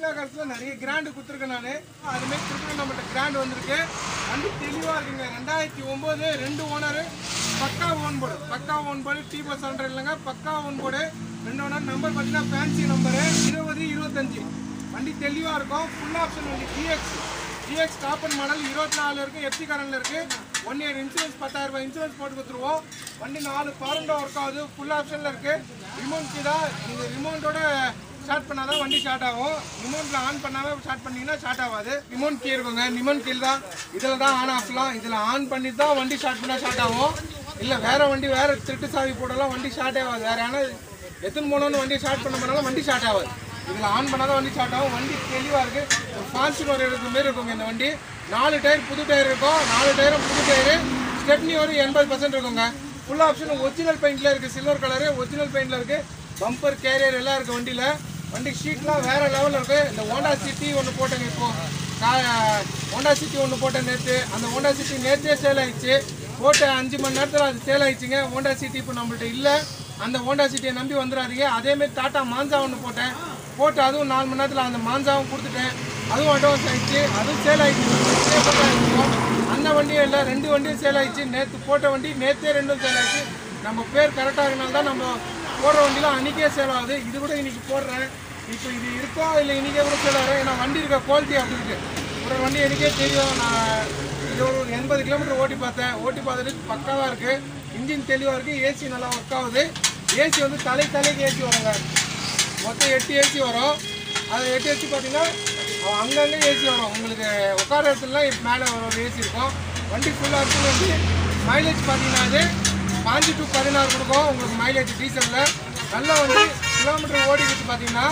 பிஸ்மிலா காசுல நிறைய கிராண்டு கொடுத்துருக்கேன் நான் அதுமாரி திருப்பி நம்மகிட்ட கிராண்ட் வந்திருக்கு வண்டி தெளிவாக இருக்குங்க ரெண்டாயிரத்தி ஒம்பது ரெண்டு ஓனர் பக்கா ஓன் போர்டு பக்கா own board T bus hundred இல்லைங்க பக்கா ஓன் போர்டு ரெண்டு ஓனர் நம்பர் பார்த்தீங்கன்னா ஃபேன்சி நம்பரு இருபது இருபத்தஞ்சு வண்டி தெளிவாக இருக்கும் ஃபுல் ஆப்ஷன் வண்டி டிஎக்ஸ் டிஎக்ஸ் டாப்பன் மாடல் இருபத்தி நாலு இருக்கு எஃப்சி கரண்ட்ல இருக்கு ஒன் இயர் இன்சூரன்ஸ் பத்தாயிரம் ரூபாய் இன்சூரன்ஸ் போட்டு கொடுத்துருவோம் வண்டி நாலு பவர்ண்டோ ஒர்க் ஆகுது ஃபுல் ஆப்ஷன்ல இருக்கு ரிமோட் கீ தான் நீங்க ரிமோட்டோட ஸ்டார்ட் பண்ணாதான் வண்டி ஸ்டார்ட் ஆகும் ரிமோட்ல ஆன் பண்ணாம ஸ்டார்ட் பண்ணீங்கன்னா ஸ்டார்ட் ஆகாது ரிமோட் கீ இருக்குங்க ரிமோட் கீ தான் இதுல தான் ஆன் ஆஃப்லாம் இதுல ஆன் பண்ணி தான் வண்டி ஸ்டார்ட் பண்ணா ஸ்டார்ட் ஆகும் இல்ல வேற வண்டி வேற திருட்டு சாவி போடலாம் வண்டி ஸ்டார்ட் ஆகாது வேற ஏன்னா எத்தனை போனோன்னு வண்டி ஸ்டார்ட் பண்ண பண்ணாலும் வண்டி ஸ்டார்ட் ஆகாது இதில் ஆன் பண்ணாதான் வண்டி ஸ்டார்ட் ஆகும் வண்டி தெளிவாக இருக்குது ஒரு ஃபார்ச்சுனர் இருக்கிற மாரி இருக்குங்க இந்த வண்டி நாலு டயர் புது டயர் இருக்கும் நாலு டயரும் புது டயரு ஸ்டெப்னி ஒரு எண்பது பர்சன்ட் இருக்குங்க ஃபுல் ஆப்ஷன் ஒரிஜினல் பெயிண்டில் இருக்குது சில்வர் கலரு ஒரிஜினல் பெயிண்டில் இருக்குது பம்பர் கேரியர் எல்லாம் இருக்குது வண்டியில் வண்டி ஷீட்லாம் வேறு லெவலில் இருக்குது இந்த ஹோண்டா சிட்டி ஒன்று போட்டேங்க இப்போது ஹோண்டா சிட்டி ஒன்று போட்டேன் நேற்று அந்த ஹோண்டா சிட்டி நேற்றே சேல் ஆயிடுச்சு போட்ட அஞ்சு மணி நேரத்தில் அது சேல் ஆயிடுச்சுங்க ஹோண்டா சிட்டி இப்போ நம்மள்ட்ட இல்லை அந்த ஹோண்டா சிட்டியை நம்பி வந்துடாதீங்க அதேமாரி டாட்டா மான்சா ஒன்று போட்டேன் போட்டு அதுவும் நாலு மணி நேரத்தில் அந்த மான்சாவும் கொடுத்துட்டேன் அதுவும் அட்வான்ஸ் ஆயிடுச்சு அதுவும் சேல் ஆயிடுச்சு அந்த வண்டியும் இல்லை ரெண்டு வண்டியும் சேல் ஆயிடுச்சு நேற்று போட்ட வண்டி நேற்றே ரெண்டும் சேல் ஆயிடுச்சு நம்ம பேர் கரெக்டாக இருக்கனால தான் நம்ம போடுற வண்டிலாம் அன்றைக்கே சேல் ஆகுது இது கூட இன்னைக்கு போடுறேன் இப்போ இது இருக்கோ இல்லை இன்றைக்கே கூட சேல் ஆகிறேன் ஏன்னா வண்டி இருக்க குவாலிட்டி அப்படி இருக்கு ஒரு வண்டி எனக்கே தெரியும் நான் இது ஒரு எண்பது கிலோமீட்டர் ஓட்டி பார்த்தேன் ஓட்டி பார்த்துட்டு பக்காவாக இருக்குது இன்ஜின் தெளிவாக இருக்குது ஏசி நல்லா ஒர்க் ஆகுது ஏசி வந்து தலை தலைக்கு ஏசி வருங்க மொத்தம் எட்டு ஏசி வரும் அது எட்டு ஏசி பார்த்தீங்கன்னா அங்கங்கே ஏசி வரும் உங்களுக்கு உட்கார இடத்துலலாம் மேலே ஒரு ஏசி இருக்கும் வண்டி ஃபுல்லாக இருக்கும் வண்டி மைலேஜ் பார்த்தீங்கன்னா அது பாஞ்சு டு பதினாறு கொடுக்கும் உங்களுக்கு மைலேஜ் டீசலில் நல்ல வண்டி கிலோமீட்டர் ஓடிக்கிட்டு பார்த்தீங்கன்னா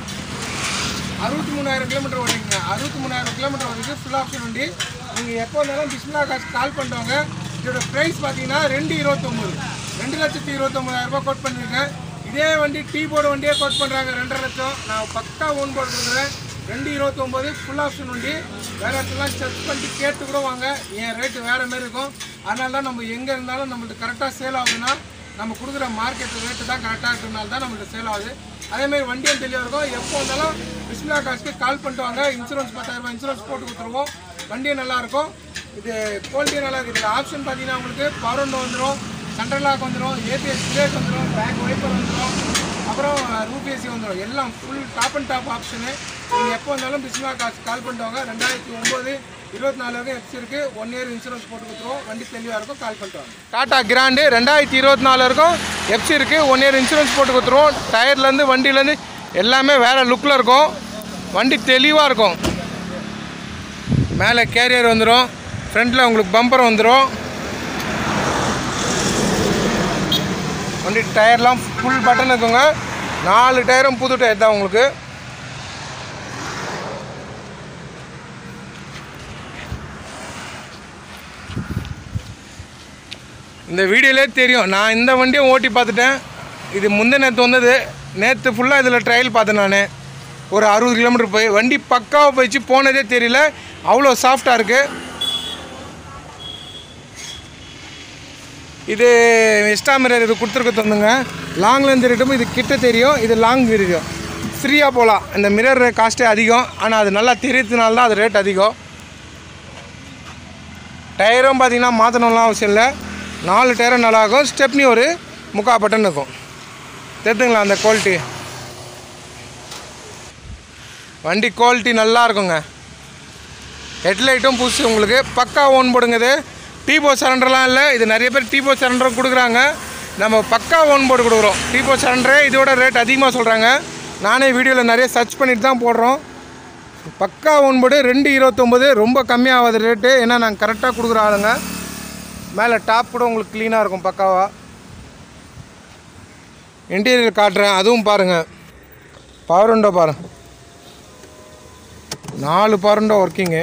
அறுபத்தி மூணாயிரம் கிலோமீட்டர் ஓடிங்க அறுபத்தி மூணாயிரம் கிலோமீட்டர் ஓடிக்கு ஃபுல் ஆப்ஷன் வண்டி நீங்கள் எப்போ இருந்தாலும் பிஸ்மிலா காசு கால் பண்ணுறவங்க இதோட ப்ரைஸ் பார்த்தீங்கன்னா ரெண்டு இருபத்தொம்போது ரெண்டு லட்சத்தி இருபத்தொம்பதாயிரம் ரூபாய் கோட் பண்ணியிருக்கேன் இதே வண்டி டீ போர்டு வண்டியே கோட் பண்ணுறாங்க ரெண்டரை லட்சம் நான் பக்கா ஓன் போர்டு கொடுக்குறேன் ரெண்டு இருபத்தொம்போது ஃபுல் ஆப்ஷன் வண்டி வேறு இடத்துலாம் செக் பண்ணிட்டு கேட்டு கூட வாங்க என் ரேட்டு வேறு மாதிரி இருக்கும் அதனால தான் நம்ம எங்கே இருந்தாலும் நம்மளுக்கு கரெக்டாக சேல் ஆகுதுன்னா நம்ம கொடுக்குற மார்க்கெட் ரேட்டு தான் கரெக்டாக இருக்கிறதுனால தான் நம்மளுக்கு சேல் ஆகுது அதேமாதிரி வண்டியும் தெளிவாக இருக்கும் எப்போ வந்தாலும் பிஸ்மிலா காசுக்கு கால் பண்ணிட்டு வாங்க இன்சூரன்ஸ் பத்தாயிரம் ரூபாய் இன்சூரன்ஸ் போட்டு கொடுத்துருவோம் வண்டியும் நல்லா இருக்கும் இது குவாலிட்டியும் நல்லா இருக்குது இதில் ஆப்ஷன் பார்த்தீங்கன்னா உங்களுக்கு பவர் விண்டோ வந்துடும் சென்ட்ரல் லாக் வந்துடும் ஏபிஎஸ் பிரேக் வந்துடும் பேக் வைப்பர் வந்துடும் அப்புறம் ரூப் ஏசி வந்துடும் எல்லாம் ஃபுல் டாப் அண்ட் டாப் ஆப்ஷனு நீங்கள் எப்போ வந்தாலும் பிஸ்மிலா காசு கால் பண்ணிட்டு வாங்க ரெண்டாயிரத்தி ஒம்பது இருபத்தி நாலு வரைக்கும் எஃப்சி இருக்குது ஒன் இயர் இன்சூரன்ஸ் போட்டு கொடுத்துருவோம் வண்டி தெளிவாக இருக்கும் கால் பண்ணிட்டு வாங்க டாடா கிராண்டு ரெண்டாயிரத்தி இருபத்தி நாலு வரைக்கும் எஃப்சி இருக்குது ஒன் இயர் இன்சூரன்ஸ் போட்டு கொடுத்துருவோம் டயர்லேருந்து வண்டியிலேருந்து எல்லாமே வேறு லுக்கில் இருக்கும் வண்டி தெளிவாக இருக்கும் மேலே கேரியர் வந்துடும் ஃப்ரண்ட்டில் உங்களுக்கு பம்பர் வந்துடும் வண்டி டயர்லாம் ஃபுல் பட்டன் இருக்குங்க நாலு டயரும் புது டயர் தான் உங்களுக்கு இந்த வீடியோலே தெரியும் நான் இந்த வண்டியும் ஓட்டி பார்த்துட்டேன் இது முந்தின நேற்று வந்தது நேற்று ஃபுல்லாக இதில் ட்ரையல் பார்த்தேன் நான் ஒரு அறுபது கிலோமீட்டர் போய் வண்டி பக்காவாக போயிடுச்சு போனதே தெரியல அவ்வளோ சாஃப்டாக இருக்குது இது எக்ஸ்ட்ரா மிரர் இது கொடுத்துருக்க தந்துங்க லாங்லேருந்து இருக்கட்டும் இது கிட்ட தெரியும் இது லாங் தெரியும் ஃப்ரீயாக போகலாம் இந்த மிரர் காஸ்ட்டே அதிகம் ஆனால் அது நல்லா தெரியறதுனால தான் அது ரேட் அதிகம் டயரும் பார்த்தீங்கன்னா மாற்றணும்லாம் அவசியம் இல்லை நாலு டயரும் நல்லாயிருக்கும் ஸ்டெப்னி ஒரு முக்கால் பட்டன் இருக்கும் தெரிஞ்சுங்களா அந்த குவாலிட்டி வண்டி குவாலிட்டி நல்லா இருக்குங்க ஹெட்லைட்டும் புதுசு உங்களுக்கு பக்கா ஓன் போடுங்க இது டீபோ சரண்டர்லாம் இல்லை இது நிறைய பேர் டீபோ சரண்டரும் கொடுக்குறாங்க நம்ம பக்கா ஓன் போர்டு கொடுக்குறோம் டீபோ சரண்டரே இதோட ரேட் அதிகமாக சொல்கிறாங்க நானே வீடியோவில் நிறைய சர்ச் பண்ணிட்டு தான் போடுறோம் பக்கா ஓன் போர்டு ரெண்டு இருபத்தொம்போது ரொம்ப கம்மியாகாது ரேட்டு ஏன்னா நாங்கள் கரெக்டாக கொடுக்குற ஆளுங்க மேலே டாப் கூட உங்களுக்கு க்ளீனாக இருக்கும் பக்காவாக இன்டீரியர் காட்டுறேன் அதுவும் பாருங்கள் பவர் விண்டோ பாருங்க நாலு பவர் விண்டோ ஒர்க்கிங்கு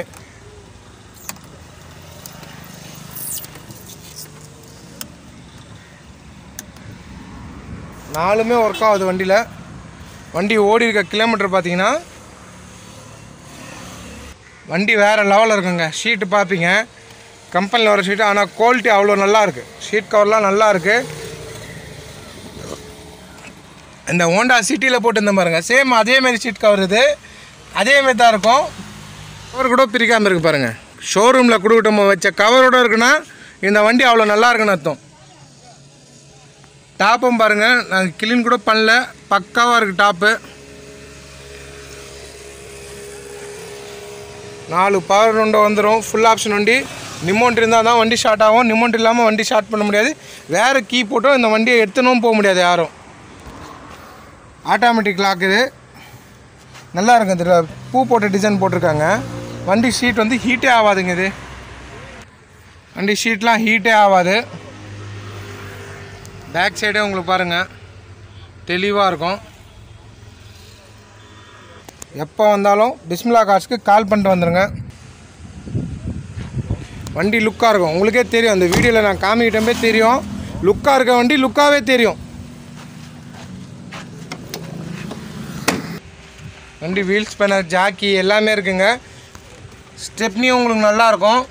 நாலுமே ஒர்க் ஆகுது வண்டியில் வண்டி ஓடி இருக்க கிலோமீட்டர் பார்த்தீங்கன்னா வண்டி வேறு லெவலில் இருக்குங்க ஷீட்டு பார்ப்பீங்க கம்பெனியில் வர ஷீட்டு ஆனால் குவாலிட்டி அவ்வளோ நல்லா இருக்குது ஷீட் கவர்லாம் நல்லா இருக்குது இந்த ஹோண்டா சிட்டியில் போட்டுருந்த பாருங்க சேம் அதே மாதிரி ஷீட் கவர் இது அதே மாதிரி தான் இருக்கும் கவர் கூட பிரிக்காமல் இருக்கு பாருங்கள் ஷோரூமில் கொடுக்கட்டும் வச்ச கவரோட இருக்குன்னா இந்த வண்டி அவ்வளோ நல்லா இருக்குன்னு அர்த்தம் டாப்பும் பாருங்கள் நாங்கள் கிளீன் கூட பண்ணல பக்காவாக இருக்குது டாப்பு நாலு பவர் ரெண்டு வந்துடும் ஃபுல் ஆப்ஷன் வண்டி நிமோண்ட் இருந்தால் தான் வண்டி ஸ்டார்ட் ஆகும் நிமோண்ட் இல்லாமல் வண்டி ஸ்டார்ட் பண்ண முடியாது வேறு கீ போட்டும் இந்த வண்டியை எடுத்துனும் போக முடியாது யாரும் ஆட்டோமேட்டிக் லாக் இது நல்லா இருக்கும் இந்த பூ போட்ட டிசைன் போட்டிருக்காங்க வண்டி ஷீட் வந்து ஹீட்டே ஆகாதுங்க இது வண்டி ஷீட்லாம் ஹீட்டே ஆகாது பேக் சைடே உங்களுக்கு பாருங்கள் தெளிவாக இருக்கும் எப்போ வந்தாலும் பிஸ்மிலா கார்ஸ்க்கு கால் பண்ணிட்டு வந்துடுங்க வண்டி லுக்காக இருக்கும் உங்களுக்கே தெரியும் அந்த வீடியோவில் நான் காமிக்கிட்டமே தெரியும் லுக்காக இருக்க வண்டி லுக்காகவே தெரியும் வண்டி வீல் ஸ்பேனர் ஜாக்கி எல்லாமே இருக்குங்க ஸ்டெப்னியும் உங்களுக்கு நல்லா இருக்கும்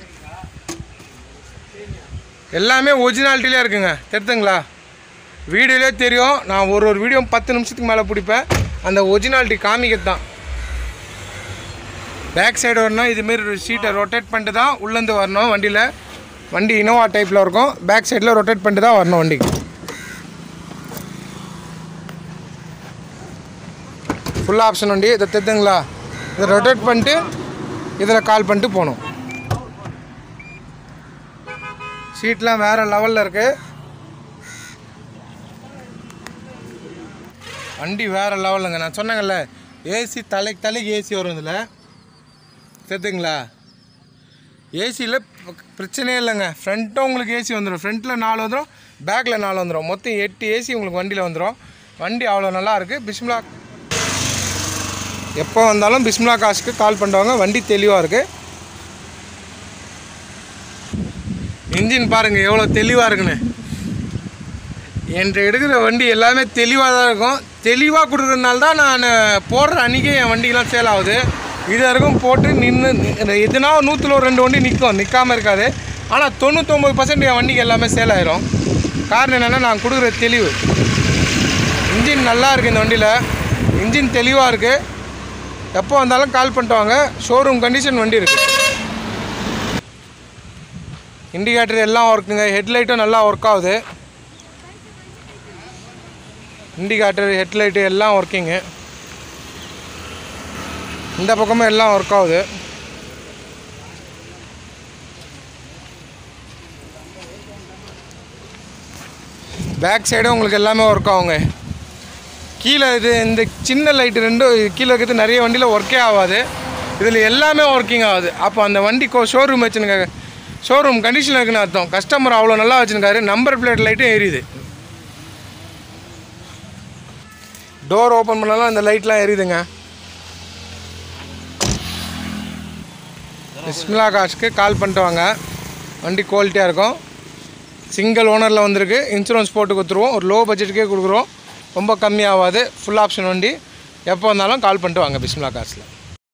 எல்லாமே ஒரிஜினாலிட்டிலே இருக்குங்க தெரியுதுங்களா வீடியோலே தெரியும் நான் ஒரு ஒரு வீடியோ பத்து நிமிஷத்துக்கு மேலே பிடிப்பேன் அந்த ஒரிஜினாலிட்டி காமிக்கிறது தான் பேக் சைடு வரணும் இதுமாரி சீட்டை ரொட்டேட் பண்ணிட்டு தான் உள்ளேருந்து வரணும் வண்டியில் வண்டி இனோவா டைப்பில் இருக்கும் பேக் சைடில் ரொட்டேட் பண்ணிட்டு தான் வரணும் வண்டிக்கு ஃபுல் ஆப்ஷன் வண்டி இதை தெரிஞ்சுங்களா இதை ரொட்டேட் பண்ணிட்டு இதில் கால் பண்ணிட்டு போகணும் சீட்லாம் வேறு லெவலில் இருக்குது வண்டி வேறு லெவலுங்க நான் சொன்னேங்கல்ல ஏசி தலைக்கு தலைக்கு ஏசி வரும் இதில் தெரியுதுங்களா ஏசியில் பிரச்சனையே இல்லைங்க ஃப்ரண்ட்டும் உங்களுக்கு ஏசி வந்துடும் ஃப்ரண்ட்டில் நாலு வந்துடும் பேக்கில் நாலு வந்துடும் மொத்தம் எட்டு ஏசி உங்களுக்கு வண்டியில் வந்துடும் வண்டி அவ்வளோ நல்லா இருக்குது பிஸ்மிலா எப்போ வந்தாலும் பிஸ்மிலா காசுக்கு கால் பண்ணுவாங்க வண்டி தெளிவாக இருக்குது இன்ஜின் பாருங்கள் எவ்வளோ தெளிவாக இருக்குன்னு என்கிட்ட எடுக்கிற வண்டி எல்லாமே தெளிவாக தான் இருக்கும் தெளிவாக கொடுக்குறதுனால தான் நான் போடுற அன்றைக்கி என் வண்டிக்கெலாம் சேல் ஆகுது இது வரைக்கும் போட்டு நின்று எதுனா நூற்றில் ஒரு ரெண்டு வண்டி நிற்கும் நிற்காமல் இருக்காது ஆனால் தொண்ணூத்தொம்பது பர்சன்ட் என் வண்டிக்கு எல்லாமே சேல் ஆயிரும் காரணம் என்னென்னா நான் கொடுக்குற தெளிவு இன்ஜின் நல்லா இருக்குது இந்த வண்டியில் இன்ஜின் தெளிவாக இருக்குது எப்போ வந்தாலும் கால் பண்ணிட்டு வாங்க ஷோரூம் கண்டிஷன் வண்டி இருக்குது இண்டிகேட்டர் எல்லாம் ஒர்க்குங்க ஹெட்லைட்டும் நல்லா ஒர்க் ஆகுது இண்டிகேட்டர் ஹெட்லைட்டு எல்லாம் ஒர்க்கிங்கு இந்த பக்கமும் எல்லாம் ஒர்க் ஆகுது பேக் சைடும் உங்களுக்கு எல்லாமே ஒர்க் ஆகுங்க கீழே இது இந்த சின்ன லைட்டு ரெண்டும் கீழே இருக்கிறது நிறைய வண்டியில் ஒர்க்கே ஆகாது இதில் எல்லாமே ஒர்க்கிங் ஆகுது அப்போ அந்த வண்டி ஷோரூம் வச்சுருக்காங்க ஷோரூம் கண்டிஷனில் இருக்குன்னு அர்த்தம் கஸ்டமர் அவ்வளோ நல்லா வச்சுருக்காரு நம்பர் பிளேட் லைட்டும் எரியுது டோர் ஓப்பன் பண்ணாலும் அந்த லைட்லாம் எரியுதுங்க பிஸ்மிலா காசுக்கு கால் பண்ணிட்டு வாங்க வண்டி குவாலிட்டியாக இருக்கும் சிங்கிள் ஓனரில் வந்திருக்கு இன்சூரன்ஸ் போட்டு கொடுத்துருவோம் ஒரு லோ பட்ஜெட்டுக்கே கொடுக்குறோம் ரொம்ப கம்மியாகாது ஃபுல் ஆப்ஷன் வண்டி எப்போ வந்தாலும் கால் பண்ணிட்டு வாங்க பிஸ்மிலா காசில்